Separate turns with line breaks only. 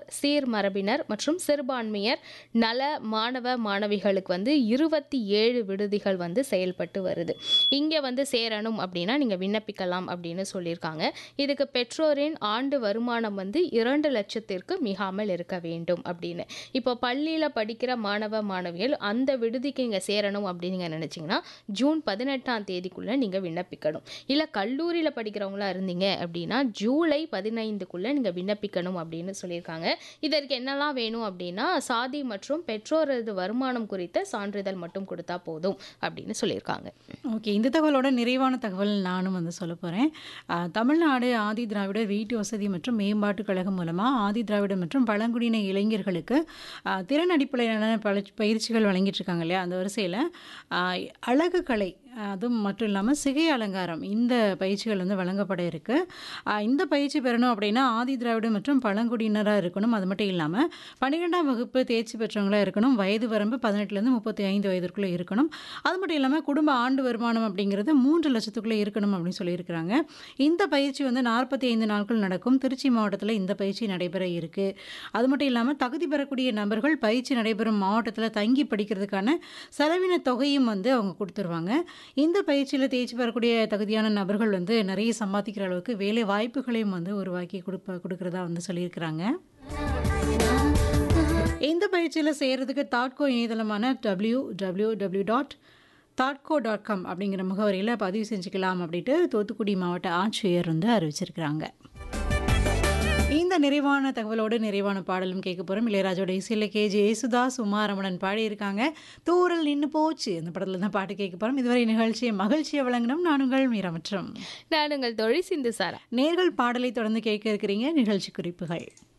சீர்மரபினர் மற்றும் சிறுபான்மையர் நல மாணவ மாணவிகளுக்கு வந்து இருபத்தி ஏழு விடுதிகள் வந்து செயல்பட்டு வருது இங்கே வந்து சேரணும் அப்படின்னா நீங்கள் விண்ணப்பிக்கலாம் அப்படின்னு சொல்லியிருக்காங்க இதுக்கு பெற்றோரின் ஆண்டு வருமானம் வந்து இரண்டு லட்சத்திற்கு மிகாமல் இருக்க வேண்டும் அப்படின்னு இப்போ பள்ளியில் படிக்கிற மாணவ மாணவிகள் அந்த விடுதிக்கு இங்கே சேரணும் அப்படின்னு நீங்கள் நினச்சிங்கன்னா ஜூன் பதினெட்டாம் தேதிக்குள்ளே நீங்கள் விண்ணப்பிக்கணும் இல்லை கல்லூரியில் படிக்கிறவங்களா இருந்தீங்க அப்படின்னா ஜூலை பதினைந்துக்குள்ளே நீங்கள் விண்ணப்பிக்கணும் அப்படின்னு சொல்லியிருக்காங்க இதற்கு என்னெல்லாம் வேணும் அப்படின்னா சாதி மற்றும் பெற்றோரது வருமானம் குறித்த சான்றிதழ் மட்டும் கொடுத்தா போதும் அப்படின்னு சொல்லியிருக்காங்க
ஓகே இந்த தகவலோட நிறைவான தகவல் நானும் வந்து சொல்ல போகிறேன் தமிழ்நாடு ஆதி திராவிடர் வீட்டு வசதி மற்றும் மேம்பாட்டுக் கழகம் மூலமாக ஆதி திராவிடர் மற்றும் பழங்குடியின இளைஞர்களுக்கு ஆ, திறன் அடிப்படையிலான பல பயிற்சிகள் வழங்கிட்டு இருக்காங்க இல்லையா அந்த வரிசையில் அழகு கலை அதுவும் மட்டும் இல்லாமல் சிகை அலங்காரம் இந்த பயிற்சிகள் வந்து வழங்கப்பட இருக்கு ஆ, இந்த பயிற்சி பெறணும் அப்படின்னா ஆதி திராவிடர் மற்றும் பழங்குடியினராக இருக்கணும் அது மட்டும் இல்லாமல் பன்னிரெண்டாம் வகுப்பு தேர்ச்சி பெற்றவங்களாக இருக்கணும் வயது வரம்பு பதினெட்டுலேருந்து முப்பத்தி ஐந்து வயதிற்குள்ளே இருக்கணும் அது மட்டும் இல்லாமல் குடும்ப ஆண்டு வருமானம் அப்படிங்கிறது மூன்று லட்சத்துக்குள்ளே இருக்கணும் அப்படின்னு சொல்லியிருக்கிறாங்க இந்த பயிற்சி வந்து நாற்பத்தி ஐந்து நாட்கள் நடக்கும் திருச்சி மாவட்டத்தில் இந்த பயிற்சி நடைபெற இருக்கு அது மட்டும் இல்லாமல் தகுதி பெறக்கூடிய நபர்கள் பயிற்சி நடைபெறும் மாவட்டத்தில் தங்கி படிக்கிறதுக்கான செலவின தொகையும் வந்து அவங்க கொடுத்துருவாங்க இந்த பயிற்சியில் தேர்ச்சி பெறக்கூடிய தகுதியான நபர்கள் வந்து நிறைய சம்பாதிக்கிற அளவுக்கு வேலை வாய்ப்புகளையும் வந்து உருவாக்கி கொடுப்ப கொடுக்குறதா வந்து சொல்லியிருக்கிறாங்க இந்த பயிற்சியில் செய்கிறதுக்கு தாட்கோ இணையதளமான W W W dot Tahdco dot com அப்படிங்கிற முகவரியில் பதிவு செஞ்சுக்கலாம் அப்படின்ட்டு தூத்துக்குடி மாவட்ட ஆட்சியர் வந்து அறிவிச்சிருக்கிறாங்க இந்த நிறைவான தகவலோடு நிறைவான பாடலும் கேட்க போகிறோம் இளையராஜோட இசையில் கேஜி யேசுதாஸ் உமாரமணன் பாடியிருக்காங்க தூரல் நின்று போச்சு அந்த படத்தில் தான் பாட்டு கேட்க போகிறோம் இதுவரை நிகழ்ச்சியை மகிழ்ச்சியை வழங்கணும் நான் உங்கள் மீரமற்றம்
நான் உங்கள் தொழில் சிந்து சாரா
நேர்கள் பாடலை தொடர்ந்து கேட்க இருக்கிறீங்க நிகழ்ச்சி குறிப்புகள்